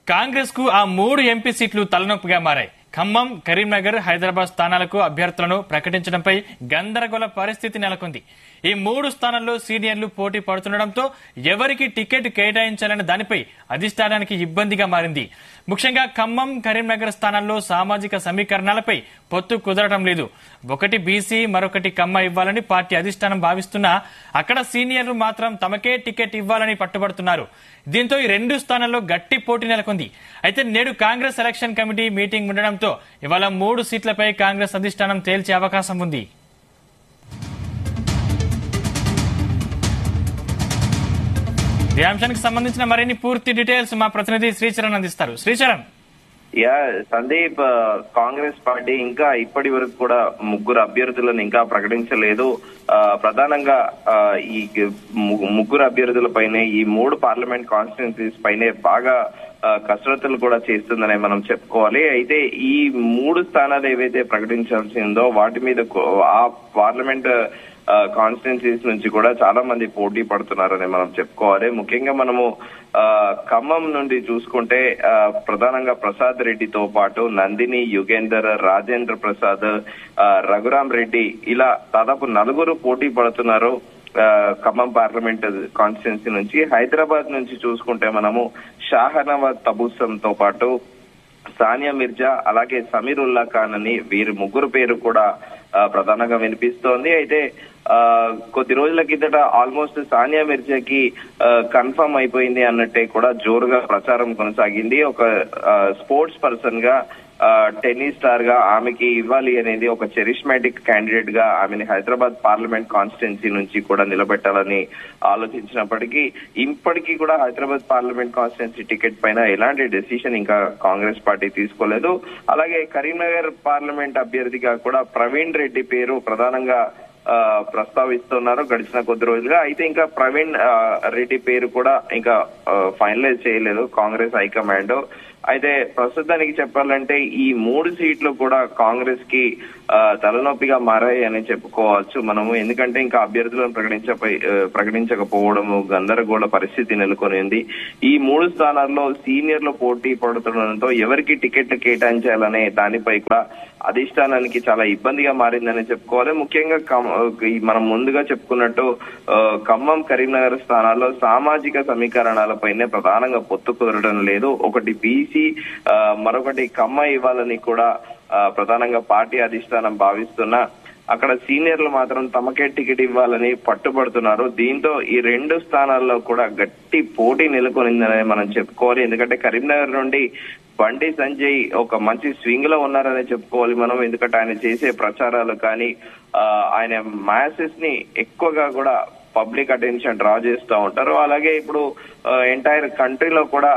కాంగ్రెస్ కు ఆ మూడు ఎంపీ సీట్లు తలనొప్పిగా మారాయి ఖమ్మం కరీంనగర్ హైదరాబాద్ స్థానాలకు అభ్యర్థులను ప్రకటించడంపై గందరగోళ పరిస్థితి నెలకొంది ఈ మూడు స్థానాల్లో సీనియర్లు పోటీ పడుతుండటంతో ఎవరికి టికెట్ కేటాయించాలనే దానిపై అధిష్టానానికి ఇబ్బందిగా మారింది ముఖ్యంగా ఖమ్మం కరీంనగర్ స్థానాల్లో సామాజిక సమీకరణాలపై పొత్తు కుదరటం లేదు ఒకటి బీసీ మరొకటి కమ్మ ఇవ్వాలని పార్టీ అధిష్టానం భావిస్తున్నా అక్కడ సీనియర్లు మాత్రం తమకే టికెట్ ఇవ్వాలని పట్టుబడుతున్నారు దీంతో ఈ రెండు స్థానాల్లో గట్టి పోటీ నెలకొంది అయితే నేడు కాంగ్రెస్ ఎలక్షన్ కమిటీ మీటింగ్ ఉండడంతో ఇవాళ మూడు సీట్లపై కాంగ్రెస్ అధిష్టానం తేల్చే అవకాశం ఉంది ఈ అంశానికి సంబంధించిన మరిన్ని పూర్తి డీటెయిల్స్ మా ప్రతినిధి శ్రీచరణ్ అందిస్తారు శ్రీచరణ్ యా సందీప్ ఆ, కాంగ్రెస్ పార్టీ ఇంకా ఇప్పటి వరకు కూడా ముగ్గురు అభ్యర్థులను ఇంకా ప్రకటించలేదు ఆ, ప్రధానంగా ఆ, ఈ ము- ముగ్గురు అభ్యర్థులపైనే ఈ మూడు పార్లమెంట్ కాన్స్టిట్యున్సీస్ పైనే బాగా ఆ, కసరత్తులు కూడా చేస్తుందనే మనం చెప్పుకోవాలి అయితే ఈ మూడు స్థానాలు ఏవైతే ప్రకటించాల్సిందో వాటి మీద కో- ఆ పార్లమెంట్ కాన్స్టిట్యున్సీస్ నుంచి కూడా చాలా మంది పోటీ పడుతున్నారని మనం చెప్పుకోవాలి ముఖ్యంగా మనము ఆ, ఖమ్మం నుండి చూసుకుంటే ఆ, ప్రధానంగా ప్రసాద్ రెడ్డితో పాటు నందిని యుగేందర్ రాజేంద్ర ప్రసాద్ ఆ, రఘురాం రెడ్డి ఇలా దాదాపు నలుగురు పోటీ పడుతున్నారు ఆ, ఖమ్మం పార్లమెంట్ కాన్స్టిట్యున్సీ నుంచి హైదరాబాద్ నుంచి చూసుకుంటే మనము షాహనవాజ్ తబూసం తో పాటు సానియా మిర్జా అలాగే సమీరుల్లా ఖాన్ అని వీరి ముగ్గురు పేరు కూడా ఆ, ప్రధానంగా వినిపిస్తోంది అయితే ఆ, కొద్ది రోజుల కిందట ఆల్మోస్ట్ సానియా మిర్జాకి కన్ఫర్మ్ అయిపోయింది అన్నట్టే కూడా జోరుగా ప్రచారం కొనసాగింది ఒక స్పోర్ట్స్ పర్సన్ గా ఆ, టెన్నిస్ స్టార్ గా ఆమెకి ఇవ్వాలి అనేది ఒక చెరిష్మాటిక్ క్యాండిడేట్ గా ఆమెని హైదరాబాద్ పార్లమెంట్ కాన్స్టిట్యున్సీ నుంచి కూడా నిలబెట్టాలని ఆలోచించినప్పటికీ ఇప్పటికీ కూడా హైదరాబాద్ పార్లమెంట్ కాన్స్టిట్యున్సీ టికెట్ పైన ఎలాంటి డెసిషన్ ఇంకా కాంగ్రెస్ పార్టీ తీసుకోలేదు అలాగే కరీంనగర్ పార్లమెంట్ అభ్యర్థిగా కూడా ప్రవీణ్ రెడ్డి పేరు ప్రధానంగా ఆ, ప్రస్తావిస్తున్నారు గడిచిన కొద్ది రోజులుగా అయితే ఇంకా ప్రవీణ్ ఆ, రెడ్డి పేరు కూడా ఇంకా ఫైనలైజ్ చేయలేదు కాంగ్రెస్ హైకమాండ్ అయితే ప్రస్తుతానికి చెప్పాలంటే ఈ మూడు సీట్లు కూడా కాంగ్రెస్ కి ఆ, తలనొప్పిగా మారాయి అని చెప్పుకోవచ్చు మనము ఎందుకంటే ఇంకా అభ్యర్థులను ప్రకటించపై ఆ, ప్రకటించకపోవడము గందరగోళ పరిస్థితి నెలకొనింది ఈ మూడు స్థానాల్లో సీనియర్లు పోటీ పడుతుండడంతో ఎవరికి టికెట్లు కేటాయించాలనే దానిపై కూడా అధిష్టానానికి చాలా ఇబ్బందిగా మారిందని చెప్పుకోవాలి ముఖ్యంగా కమ్- ఈ మనం ముందుగా చెప్పుకున్నట్టు ఆ, ఖమ్మం కరీంనగర్ స్థానాల్లో సామాజిక సమీకరణాలపైనే ప్రధానంగా పొత్తు కుదరడం లేదు ఒకటి బీసీ మరొకటి కమ్మ ఇవ్వాలని కూడా ఆ, ప్రధానంగా పార్టీ అధిష్టానం భావిస్తున్నా అక్కడ సీనియర్లు మాత్రం తమకే టికెట్ ఇవ్వాలని పట్టుబడుతున్నారు దీంతో ఈ రెండు స్థానాల్లో కూడా గట్టి పోటీ నెలకొనిందని మనం చెప్పుకోవాలి ఎందుకంటే కరీంనగర్ నుండి బండి సంజయ్ ఒక మంచి స్వింగ్ లో ఉన్నారని చెప్పుకోవాలి మనం ఎందుకంటే ఆయన చేసే ప్రచారాలు కానీ ఆ, ఆయన మ్యాసెస్ ని ఎక్కువగా కూడా పబ్లిక్ అటెన్షన్ డ్రా చేస్తూ ఉంటారు అలాగే ఇప్పుడు ఎంటైర్ కంట్రీలో కూడా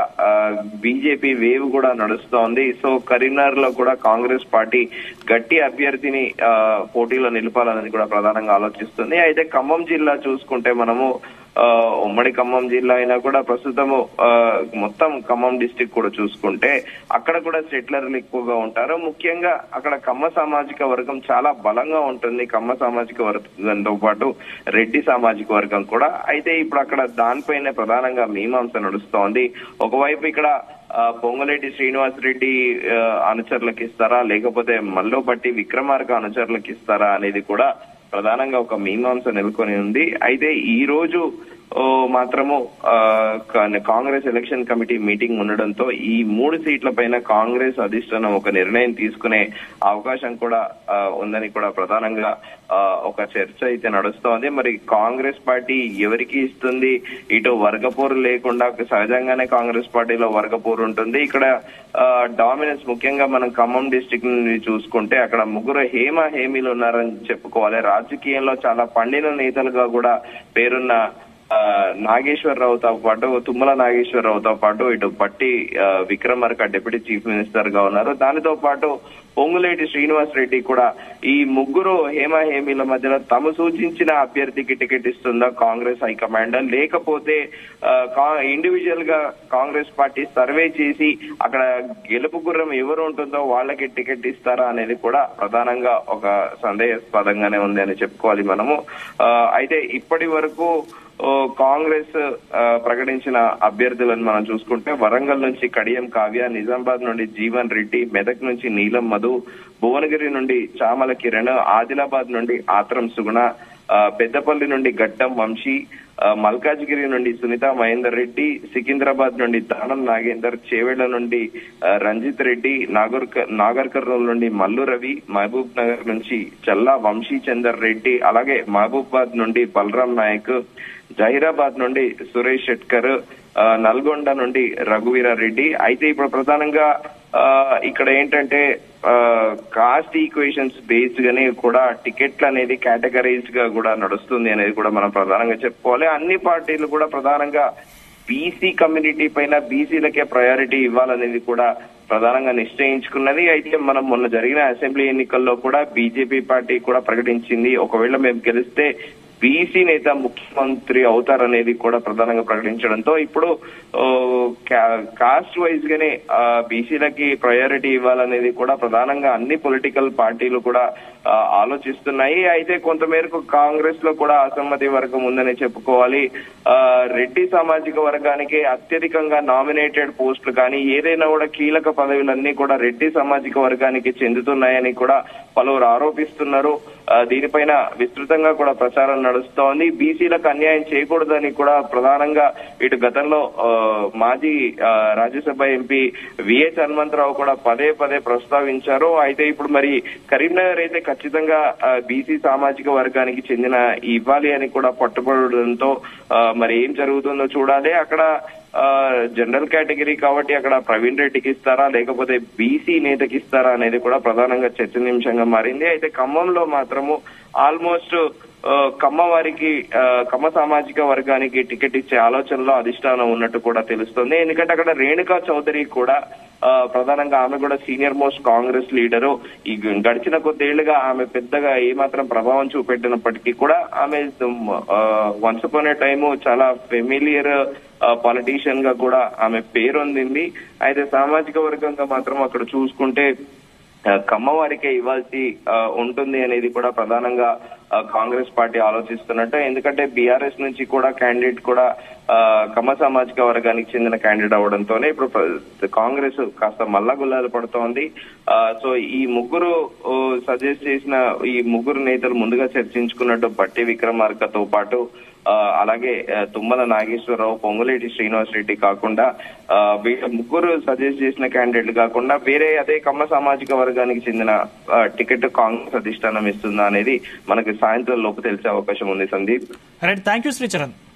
బీజేపీ వేవ్ కూడా నడుస్తోంది సో కరీంనగర్ లో కూడా కాంగ్రెస్ పార్టీ గట్టి అభ్యర్థిని ఆ, పోటీలో నిలపాలని కూడా ప్రధానంగా ఆలోచిస్తుంది అయితే ఖమ్మం జిల్లా చూసుకుంటే మనము ఆ, ఉమ్మడి ఖమ్మం జిల్లా అయినా కూడా ప్రస్తుతము ఆ, మొత్తం ఖమ్మం డిస్టిక్ కూడా చూసుకుంటే అక్కడ కూడా సెటిలర్లు ఎక్కువగా ఉంటారు ముఖ్యంగా అక్కడ కమ్మ సామాజిక వర్గం చాలా బలంగా ఉంటుంది కమ్మ సామాజిక వర్గంతో పాటు రెడ్డి సామాజిక వర్గం కూడా అయితే ఇప్పుడు అక్కడ దానిపైనే ప్రధానంగా మీమాంస నడుస్తోంది ఒకవైపు ఇక్కడ ఆ, పొంగులేటి శ్రీనివాస్ రెడ్డి ఆ, అనుచరులకు ఇస్తారా లేకపోతే మల్లోపట్టి విక్రమార్క అనుచరులకు ఇస్తారా అనేది కూడా ప్రధానంగా ఒక మీమాంస నెలకొని ఉంది అయితే ఈ రోజు ఓ, మాత్రము ఆ, కా- కాంగ్రెస్ ఎలక్షన్ కమిటీ మీటింగ్ ఉండడంతో ఈ మూడు సీట్ల పైన కాంగ్రెస్ అధిష్టానం ఒక నిర్ణయం తీసుకునే అవకాశం కూడా ఆ, ఉందని కూడా ప్రధానంగా ఆ, ఒక చర్చ అయితే నడుస్తోంది మరి కాంగ్రెస్ పార్టీ ఎవరికి ఇస్తుంది ఇటు వర్గపోరు లేకుండా సహజంగానే కాంగ్రెస్ పార్టీలో వర్గపోరు ఉంటుంది ఇక్కడ డామినెన్స్ ముఖ్యంగా మనం ఖమ్మం డిస్టిక్ నుండి చూసుకుంటే అక్కడ ముగ్గురు హేమ హేమీలు ఉన్నారని చెప్పుకోవాలి రాజకీయంలో చాలా పండిన నేతలుగా కూడా పేరున్న ఆ, నాగేశ్వరరావుతో పాటు తుమ్మల నాగేశ్వరరావుతో పాటు ఇటు పట్టి ఆ, విక్రమార్క డిప్యూటీ చీఫ్ మినిస్టర్ గా ఉన్నారు దానితో పాటు పొంగులేటి శ్రీనివాస్ రెడ్డి కూడా ఈ ముగ్గురు హేమ హేమీల మధ్యలో తాము సూచించిన అభ్యర్థికి టికెట్ ఇస్తుందా కాంగ్రెస్ హైకమాండ్ లేకపోతే ఇండివిజువల్ గా కాంగ్రెస్ పార్టీ సర్వే చేసి అక్కడ గెలుపు గుర్రం ఎవరు ఉంటుందో వాళ్ళకి టికెట్ ఇస్తారా అనేది కూడా ప్రధానంగా ఒక సందేహాస్పదంగానే ఉంది అని చెప్పుకోవాలి మనము ఆ, అయితే ఇప్పటి వరకు ఓ, కాంగ్రెస్ ఆ, ప్రకటించిన అభ్యర్థులను మనం చూసుకుంటే వరంగల్ నుంచి కడియం కావ్య నిజామాబాద్ నుండి జీవన్ రెడ్డి మెదక్ నుంచి నీలం మధు భువనగిరి నుండి చామల కిరణ్ ఆదిలాబాద్ నుండి ఆత్రం సుగుణ ఆ, పెద్దపల్లి నుండి గడ్డం వంశీ ఆ, మల్కాజ్గిరి నుండి సునీత మహేందర్ రెడ్డి సికింద్రాబాద్ నుండి దానం నాగేందర్ చేవెళ్ల నుండి ఆ, రంజిత్ రెడ్డి నాగర్ నాగర్ కర్నూలు నుండి మల్లు రవి మహబూబ్ నగర్ నుంచి చల్లా వంశీ చందర్ రెడ్డి అలాగే మహబూబాబాద్ నుండి బలరాం నాయక్ జహీరాబాద్ నుండి సురేష్ షెట్కర్ ఆ, నల్గొండ నుండి రఘువీరారెడ్డి అయితే ఇప్పుడు ప్రధానంగా ఆ, ఇక్కడ ఏంటంటే కాస్ట్ ఈక్వేషన్స్ బేస్డ్ గానే కూడా టికెట్లు అనేది కేటగరైజ్ గా కూడా నడుస్తుంది అనేది కూడా మనం ప్రధానంగా చెప్పుకోవాలి అన్ని పార్టీలు కూడా ప్రధానంగా బీసీ కమ్యూనిటీ పైన బీసీలకే ప్రయారిటీ ఇవ్వాలనేది కూడా ప్రధానంగా నిశ్చయించుకున్నది అయితే మనం మొన్న జరిగిన అసెంబ్లీ ఎన్నికల్లో కూడా బీజేపీ పార్టీ కూడా ప్రకటించింది ఒకవేళ మేము గెలిస్తే బీసీ నేత ముఖ్యమంత్రి అవుతారనేది కూడా ప్రధానంగా ప్రకటించడంతో ఇప్పుడు ఓ, కా- కాస్ట్ వైజ్ గానే ఆ, బీసీలకి ప్రయారిటీ ఇవ్వాలనేది కూడా ప్రధానంగా అన్ని పొలిటికల్ పార్టీలు కూడా ఆ, ఆలోచిస్తున్నాయి అయితే కొంతమేరకు కాంగ్రెస్ లో కూడా అసమ్మతి వర్గం ఉందని చెప్పుకోవాలి ఆ, రెడ్డి సామాజిక వర్గానికి అత్యధికంగా నామినేటెడ్ పోస్టులు కానీ ఏదైనా కూడా కీలక పదవులన్నీ కూడా రెడ్డి సామాజిక వర్గానికి చెందుతున్నాయని కూడా పలువురు ఆరోపిస్తున్నారు ఆ, దీనిపైన విస్తృతంగా కూడా ప్రచారం నడుస్తోంది బీసీలకు అన్యాయం చేయకూడదని కూడా ప్రధానంగా ఇటు గతంలో ఆ, మాజీ ఆ, రాజ్యసభ ఎంపీ విఎస్ హనుమంతరావు కూడా పదే పదే ప్రస్తావించారు అయితే ఇప్పుడు మరి కరీంనగర్ అయితే ఖచ్చితంగా బీసీ సామాజిక వర్గానికి చెందిన ఇవ్వాలి అని కూడా పట్టుబడడంతో ఆ, మరి ఏం జరుగుతుందో చూడాలి అక్కడ ఆ, జనరల్ కేటగిరీ కాబట్టి అక్కడ ప్రవీణ్ రెడ్డికి ఇస్తారా లేకపోతే బీసీ నేతకి ఇస్తారా అనేది కూడా ప్రధానంగా చర్చనీయాంశంగా మారింది అయితే ఖమ్మంలో మాత్రము ఆల్మోస్ట్ ఆ, కమ్మ వారికి ఆ, కమ్మ సామాజిక వర్గానికి టికెట్ ఇచ్చే ఆలోచనలో అధిష్టానం ఉన్నట్టు కూడా తెలుస్తుంది ఎందుకంటే అక్కడ రేణుకా చౌదరి కూడా ఆ, ప్రధానంగా ఆమె కూడా సీనియర్ మోస్ట్ కాంగ్రెస్ లీడరు ఈ గడిచిన కొద్దేళ్లుగా ఆమె పెద్దగా ఏమాత్రం ప్రభావం చూపెట్టినప్పటికీ కూడా ఆమె వన్స్ అపాన్ ఏ టైము చాలా ఫెమిలియర్ పాలిటీషియన్ గా కూడా ఆమె పేరొందింది అయితే సామాజిక వర్గంగా మాత్రం అక్కడ చూసుకుంటే ఆ, కమ్మవారికే ఇవ్వాల్సి ఆ, ఉంటుంది అనేది కూడా ప్రధానంగా ఆ, కాంగ్రెస్ పార్టీ ఆలోచిస్తున్నట్టు ఎందుకంటే బీఆర్ఎస్ నుంచి కూడా క్యాండిడేట్ కూడా ఆ, కమ్మ సామాజిక వర్గానికి చెందిన క్యాండిడేట్ అవడంతోనే ఇప్పుడు ప్ర- కాంగ్రెస్ కాస్త మల్లగుల్లాలు పడుతోంది ఆ, సో ఈ ముగ్గురు సజెస్ట్ చేసిన ఈ ముగ్గురు నేతలు ముందుగా చర్చించుకున్నట్టు బట్టి విక్రమార్కతో పాటు ఆ, అలాగే ఆ, తుమ్మల నాగేశ్వరరావు పొంగులేటి శ్రీనివాస్ రెడ్డి కాకుండా ఆ, వీళ్ళ ముగ్గురు సజెస్ట్ చేసిన క్యాండిడేట్ కాకుండా వేరే అదే కమ్మ సామాజిక వర్గానికి చెందిన ఆ, టికెట్ కాంగ్రెస్ అధిష్టానం ఇస్తుందా అనేది మనకి సాయంత్రం లోపు తెలిసే అవకాశం ఉంది Sandeep right thank you Sricharan